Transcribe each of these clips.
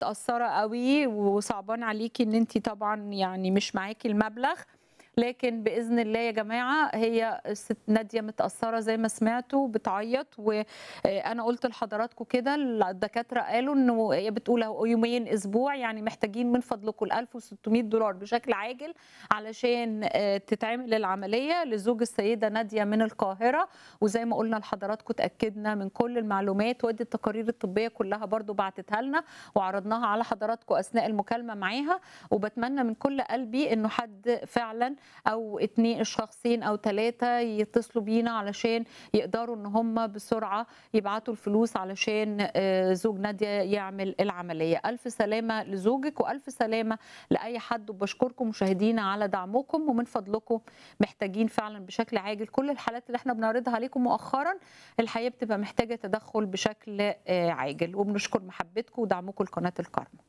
متأثرة قوي وصعبان عليكي ان انت طبعا يعني مش معاكي المبلغ لكن باذن الله يا جماعه هي الست ناديه متاثره زي ما سمعتوا بتعيط وانا قلت لحضراتكم كده الدكاتره قالوا انه هي بتقول أهو يومين اسبوع يعني محتاجين من فضلكم ال 1600 دولار بشكل عاجل علشان آه، تتعمل العمليه لزوج السيده ناديه من القاهره وزي ما قلنا لحضراتكم اتاكدنا من كل المعلومات وادي التقارير الطبيه كلها برضو بعتتها لنا وعرضناها على حضراتكم اثناء المكالمه معاها وبتمنى من كل قلبي انه حد فعلا او اتنين شخصين او ثلاثه يتصلوا بينا علشان يقدروا ان هم بسرعه يبعتوا الفلوس علشان آه، زوج ناديه يعمل العمليه الف سلامه لزوجك والف سلامه لاي حد وبشكركم مشاهدينا على دعمكم ومن فضلكم محتاجين فعلا بشكل عاجل كل الحالات اللي احنا بنعرضها عليكم مؤخرا الحقيقه بتبقى محتاجه تدخل بشكل آه، عاجل وبنشكر محبتكم ودعمكم لقناه الكرم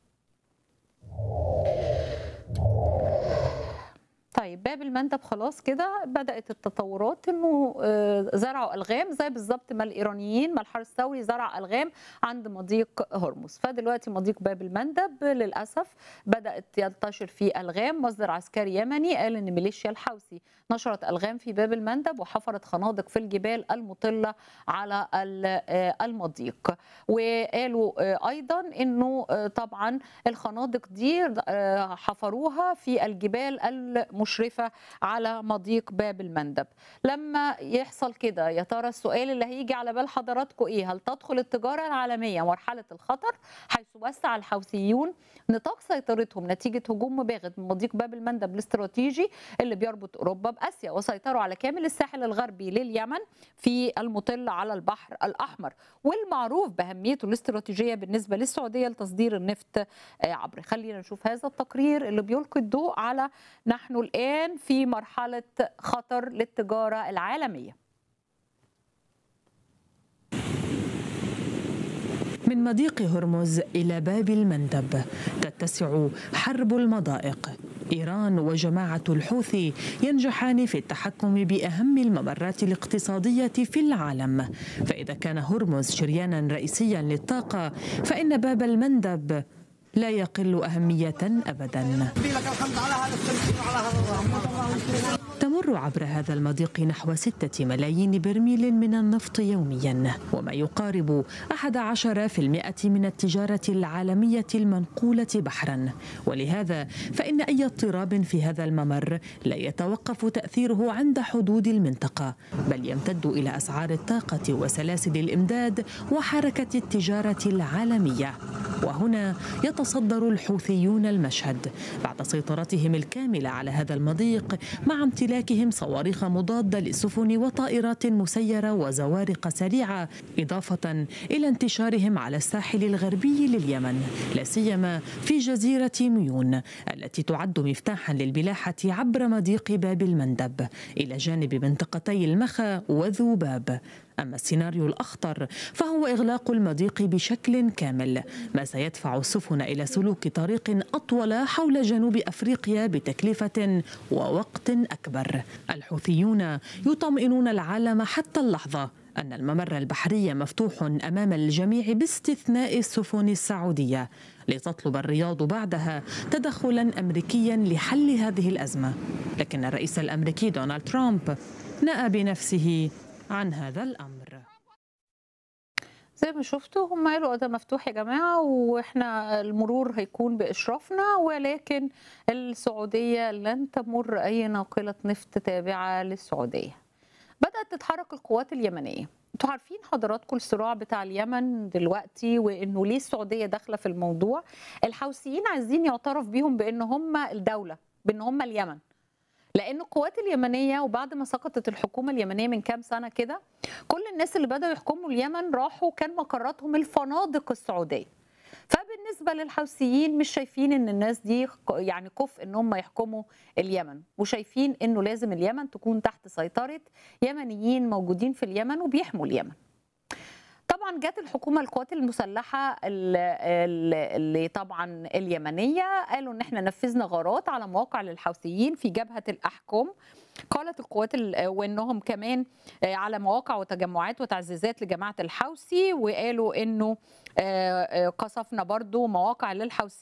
طيب باب المندب خلاص كده بدات التطورات انه آه، زرعوا الغام زي بالظبط ما الايرانيين ما الحرس الثوري زرع الغام عند مضيق هرمز فدلوقتي مضيق باب المندب للاسف بدات ينتشر فيه الغام مصدر عسكري يمني قال ان ميليشيا الحوثي نشرت الغام في باب المندب وحفرت خنادق في الجبال المطله على ال- آه، المضيق وقالوا آه، ايضا انه آه، طبعا الخنادق دي آه، حفروها في الجبال المشرفه على مضيق باب المندب لما يحصل كده يا ترى السؤال اللي هيجي على بال حضراتكم ايه هل تدخل التجاره العالميه مرحله الخطر حيث وسع الحوثيون نطاق سيطرتهم نتيجه هجوم مباغت من مضيق باب المندب الاستراتيجي اللي بيربط اوروبا باسيا وسيطروا على كامل الساحل الغربي لليمن في المطل على البحر الاحمر والمعروف باهميته الاستراتيجيه بالنسبه للسعوديه لتصدير النفط آه، عبر خلينا نشوف هذا التقرير اللي بيلقي الضوء على نحن الان في مرحله خطر للتجاره العالميه من مضيق هرمز إلى باب المندب تتسع حرب المضائق إيران وجماعة الحوثي ينجحان في التحكم بأهم الممرات الاقتصادية في العالم فإذا كان هرمز شريانا رئيسيا للطاقة فإن باب المندب لا يقل أهمية أبدا تمر عبر هذا المضيق نحو ستة ملايين برميل من النفط يوميا وما يقارب 11% من التجارة العالمية المنقولة بحرا ولهذا فإن أي اضطراب في هذا الممر لا يتوقف تأثيره عند حدود المنطقة بل يمتد إلى أسعار الطاقة وسلاسل الإمداد وحركة التجارة العالمية وهنا يتصدر الحوثيون المشهد بعد سيطرتهم الكاملة على هذا المضيق مع امتلاكهم صواريخ مضادة للسفن وطائرات مسيرة وزوارق سريعة إضافة إلى انتشارهم على الساحل الغربي لليمن لا سيما في جزيرة ميون التي تعد مفتاحا للملاحة عبر مضيق باب المندب إلى جانب منطقتي المخا وذوباب أما السيناريو الأخطر فهو إغلاق المضيق بشكل كامل ما سيدفع السفن إلى سلوك طريق أطول حول جنوب أفريقيا بتكلفة ووقت أكبر الحوثيون يطمئنون العالم حتى اللحظة أن الممر البحري مفتوح أمام الجميع باستثناء السفن السعودية لتطلب الرياض بعدها تدخلا أمريكيا لحل هذه الأزمة لكن الرئيس الأمريكي دونالد ترامب نأى بنفسه عن هذا الأمر زي ما شفتوا هم قالوا ده مفتوح يا جماعه واحنا المرور هيكون باشرافنا ولكن السعوديه لن تمر اي ناقله نفط تابعه للسعوديه. بدات تتحرك القوات اليمنيه. انتوا عارفين حضراتكم الصراع بتاع اليمن دلوقتي وانه ليه السعوديه داخله في الموضوع؟ الحوثيين عايزين يعترف بيهم بان هم الدوله، بان هم اليمن. لان القوات اليمنيه وبعد ما سقطت الحكومه اليمنيه من كام سنه كده كل الناس اللي بداوا يحكموا اليمن راحوا كان مقراتهم الفنادق السعوديه فبالنسبه للحوثيين مش شايفين ان الناس دي يعني كفء ان هم يحكموا اليمن وشايفين انه لازم اليمن تكون تحت سيطره يمنيين موجودين في اليمن وبيحموا اليمن طبعا جت الحكومه القوات المسلحه اللي اللي طبعا اليمنيه قالوا ان احنا نفذنا غارات على مواقع للحوثيين في جبهه الاحكام قالت القوات وانهم كمان على مواقع وتجمعات وتعزيزات لجماعه الحوثي وقالوا انه قصفنا برضو مواقع للحوثي